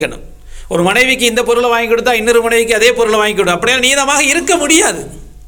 இருக்கணும் ஒரு மனைவிக்கு இந்த பொருளை வாங்கி கொடுத்தா இன்னொரு மனைவிக்கு அதே பொருளை வாங்கி கொடு அப்படியே நீதமாக இருக்க முடியாது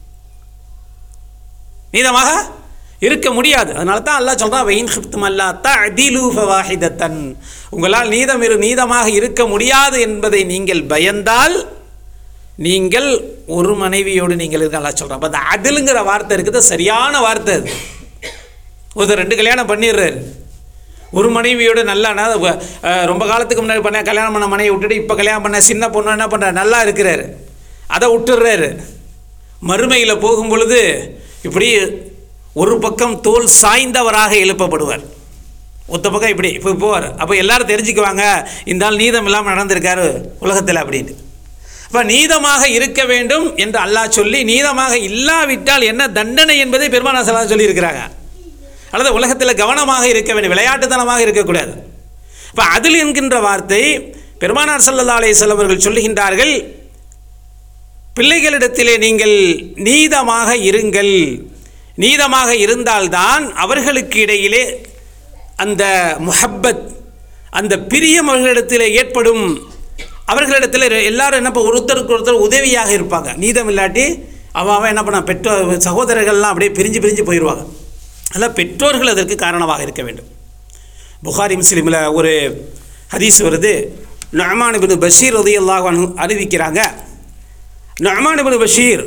நீதமாக இருக்க முடியாது அதனால தான் அல்லாஹ் சொல்கிறான் வெயின் ஹிப்தும் அல்லா தஅதிலு ஃபவாஹிதத்தன் உங்களால் நீதம் இரு நீதமாக இருக்க முடியாது என்பதை நீங்கள் பயந்தால் நீங்கள் ஒரு மனைவியோடு நீங்கள் இருக்க அல்லாஹ் சொல்கிறான் அப்போ அந்த அதிலுங்கிற வார்த்தை இருக்குது சரியான வார்த்தை அது ஒருத்தர் ரெண்டு கல்யாணம் பண்ணிடுறாரு ஒரு மனைவியோட நல்லா நான் வ- அஹ் ரொம்ப காலத்துக்கு முன்னாடி பண்ண கல்யாணம் பண்ண மனைவி விட்டுட்டு இப்போ கல்யாணம் பண்ண சின்ன பொண்ணு என்ன பண்ணுறாரு நல்லா இருக்கிறாரு அதை விட்டுடுறாரு மறுமையில் போகும் பொழுது இப்படி ஒரு பக்கம் தோல் சாய்ந்தவராக எழுப்பப்படுவார் ஒத்த பக்கம் இப்படி இப்போ போவார் அப்போ எல்லாரும் தெரிஞ்சுக்குவாங்க இந்த ஆள் நீதம் இல்லாமல் நடந்திருக்காரு உலகத்தில் அப்படின்னு அப்போ நீதமாக இருக்க வேண்டும் என்று அல்லாஹ் சொல்லி நீதமாக இல்லாவிட்டால் என்ன தண்டனை என்பதை பெருமானா சலா சொல்லியிருக்கிறாங்க அல்லது உலகத்தில் கவனமாக இருக்க வேண்டும் விளையாட்டுத்தனமாக இருக்கக்கூடாது இப்போ அதில் என்கின்ற வார்த்தை பெருமானார் சல்லல்லா அலைஹிஸ்ஸலாம் அவர்கள் சொல்லுகின்றார்கள் பிள்ளைகளிடத்திலே நீங்கள் நீதமாக இருங்கள் நீதமாக இருந்தால்தான் அவர்களுக்கு இடையிலே அந்த முஹப்பத் அந்த பிரியம் அவர்களிடத்தில் ஏற்படும் அவர்களிடத்தில் எல்லாரும் என்ன பண்ண- ஒருத்தருக்கு ஒருத்தர் உதவியாக இருப்பாங்க நீதம் இல்லாட்டி அவன் அவன் என்ன பண்ண பெற்றோர் சகோதரர்கள்லாம் அப்படியே பிரிஞ்சு பிரிஞ்சு போயிடுவாங்க அதனால் பெற்றோர்கள் அதற்கு காரணமாக இருக்க வேண்டும் புகாரி முஸ்லீமில் ஒரு ஹதீஸ் வருது நொஹமான் இப்னு பஷீர் ரதியல்லாஹு அன்ஹு அறிவிக்கிறாங்க நொஹமான் இப்னு பஷீர்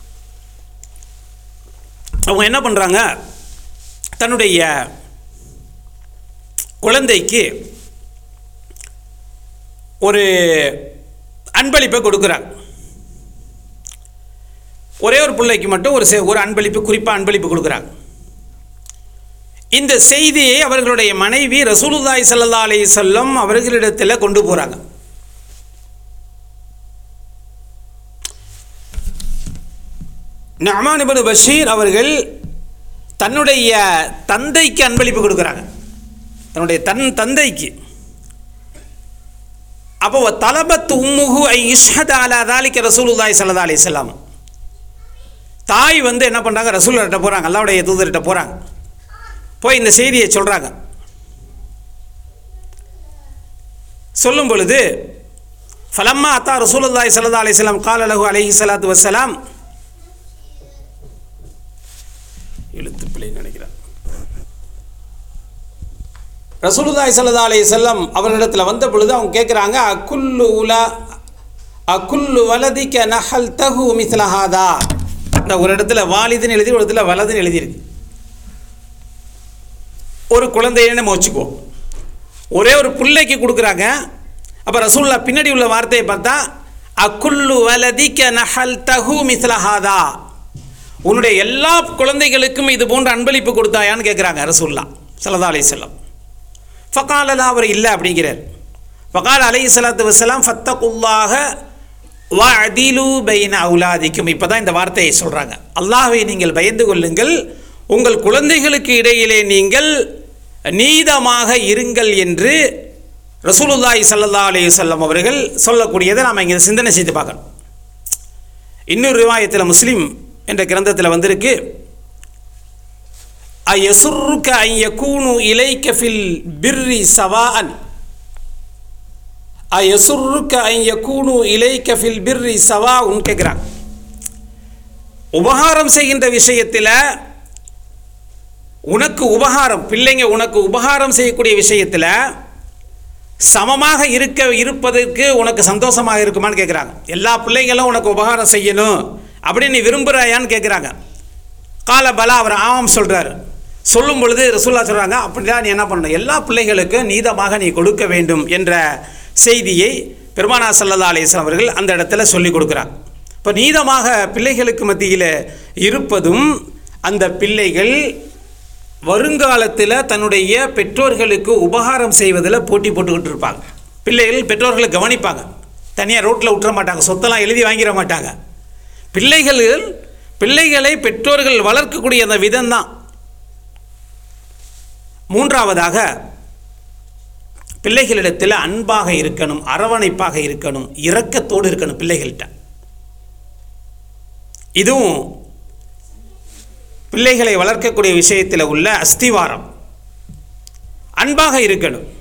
அவங்க என்ன பண்ணுறாங்க தன்னுடைய குழந்தைக்கு ஒரு அன்பளிப்பை கொடுக்குறாங்க ஒரே ஒரு பிள்ளைக்கு மட்டும் ஒரு செ- ஒரு அன்பளிப்பு குறிப்பாக அன்பளிப்பு கொடுக்குறாங்க இந்த செய்தியை அவர்களுடைய மனைவி ரசூலுல்லாஹி ஸல்லல்லாஹு அலைஹி வஸல்லம் அவர்களிடத்தில் கொண்டு போகிறாங்க நஅமான் இப்னு பஷீர் அவர்கள் தன்னுடைய தந்தைக்கு அன்பளிப்பு கொடுக்குறாங்க தன்னுடைய தன் தந்தைக்கு அப்போ தலபத் உம்முஹு ஐ இஷ்ஹத் அலா தாலிக்க ரசூலுல்லாஹி ஸல்லல்லாஹு அலைஹி வஸல்லம் தாய் வந்து என்ன பண்ணுறாங்க ரசூல்கிட்ட போகிறாங்க அல்லாவுடைய தூதர்கிட்ட போகிறாங்க போய் இந்த செய்தியை சொல்கிறாங்க சொல்லும் பொழுது ஃபலம்மா அத்தா ரசூலுல்லாஹி ஸல்லல்லாஹு அலைஹி வஸல்லம் கால லஹு அலைஹி ஸலாத்து வஸ்ஸலாம் எழுத்து பிள்ளை நினைக்கிறேன் ரசூலுல்லாஹி ஸல்லல்லாஹு அலைஹி வஸல்லம் அவர்களிடத்தில் வந்த பொழுது அவங்க கேட்குறாங்க அக்குல்லு உலா அக்குல்லு வலதிக்க நஹல் தகு மிஸ்லஹாதா இந்த ஒரு இடத்துல வாலிதுன்னு எழுதி ஒரு இடத்துல வலதுன்னு எழுதியிருக்கு ஒரு குழந்தைய நம்ம வச்சுக்குவோம் ஒரே ஒரு பிள்ளைக்கு கொடுக்குறாங்க அப்போ ரசூல்லா பின்னாடி உள்ள வார்த்தையை பார்த்தா அக்குல்லு வலதிக்க நஹல் தகு மிஸ்லஹாதா உன்னுடைய எல்லா குழந்தைகளுக்கும் இது போன்ற அன்பளிப்பு கொடுத்தாயான்னு கேட்குறாங்க ரசூல்லா சல்லா அலி செல்லம் ஃபகாலலா அவர் இல்லை அப்படிங்கிறார் ஃபகால் அலை சலாத்து வசலாம் ஃபத்தகுல்லாக வ அதிலு பைன அவுலாதிக்கும் இப்போ தான் இந்த வார்த்தையை சொல்கிறாங்க அல்லாஹ்வை நீங்கள் பயந்து கொள்ளுங்கள் உங்கள் குழந்தைகளுக்கு இடையிலே நீங்கள் நீதமாக இருங்கள் என்று ரசூலுல்லாஹி ஸல்லல்லாஹு அலைஹி வஸல்லம் அவர்கள் சொல்லக்கூடியதை நாம் இங்கே சிந்தனை செய்து பார்க்கணும் இன்னொரு ரிவாயத்தில் முஸ்லீம் என்ற கிரந்தத்தில் வந்திருக்கு அயசுருக்க ஐயக்கூனு இலைக்க ஃபில் பிர்ரி சவாஅன் அயசுருக்க ஐயக்கூனு இலைக்க ஃபில் பிர்ரி சவாஉன் கேட்குறாங்க உபகாரம் செய்கின்ற விஷயத்தில் உனக்கு உபகாரம் பிள்ளைங்க உனக்கு உபகாரம் செய்யக்கூடிய விஷயத்தில் சமமாக இருக்க இருப்பதற்கு உனக்கு சந்தோஷமாக இருக்குமான்னு கேட்குறாங்க எல்லா பிள்ளைங்களும் உனக்கு உபகாரம் செய்யணும் அப்படின்னு நீ விரும்புகிறாயான்னு கேட்குறாங்க கால பலா அவர் ஆமாம் சொல்கிறாரு சொல்லும் பொழுது ரசூல்லா சொல்கிறாங்க அப்படிதான் நீ என்ன பண்ணணும் எல்லா பிள்ளைகளுக்கும் நீதமாக நீ கொடுக்க வேண்டும் என்ற செய்தியை பெருமானா சல்லல்லா அலிஸ்லாம் அவர்கள் அந்த இடத்துல சொல்லி கொடுக்குறாங்க இப்போ நீதமாக பிள்ளைகளுக்கு மத்தியில் இருப்பதும் அந்த பிள்ளைகள் வருங்காலத்தில் தன்னுடைய பெற்றோர்களுக்கு உபகாரம் செய்வதில் போட்டி போட்டுக்கிட்டு இருப்பாங்க பிள்ளைகள் பெற்றோர்களை கவனிப்பாங்க தனியாக ரோட்டில் விட்டுற மாட்டாங்க சொத்தெல்லாம் எழுதி வாங்கிட மாட்டாங்க பிள்ளைகள் பிள்ளைகளை பெற்றோர்கள் வளர்க்கக்கூடிய அந்த விதம்தான் மூன்றாவதாக பிள்ளைகளிடத்தில் அன்பாக இருக்கணும் அரவணைப்பாக இருக்கணும் இரக்கத்தோடு இருக்கணும் பிள்ளைகள்கிட்ட இதுவும் பிள்ளைகளை வளர்க்கக்கூடிய விஷயத்தில் உள்ள அஸ்திவாரம் அன்பாக இருக்கணும்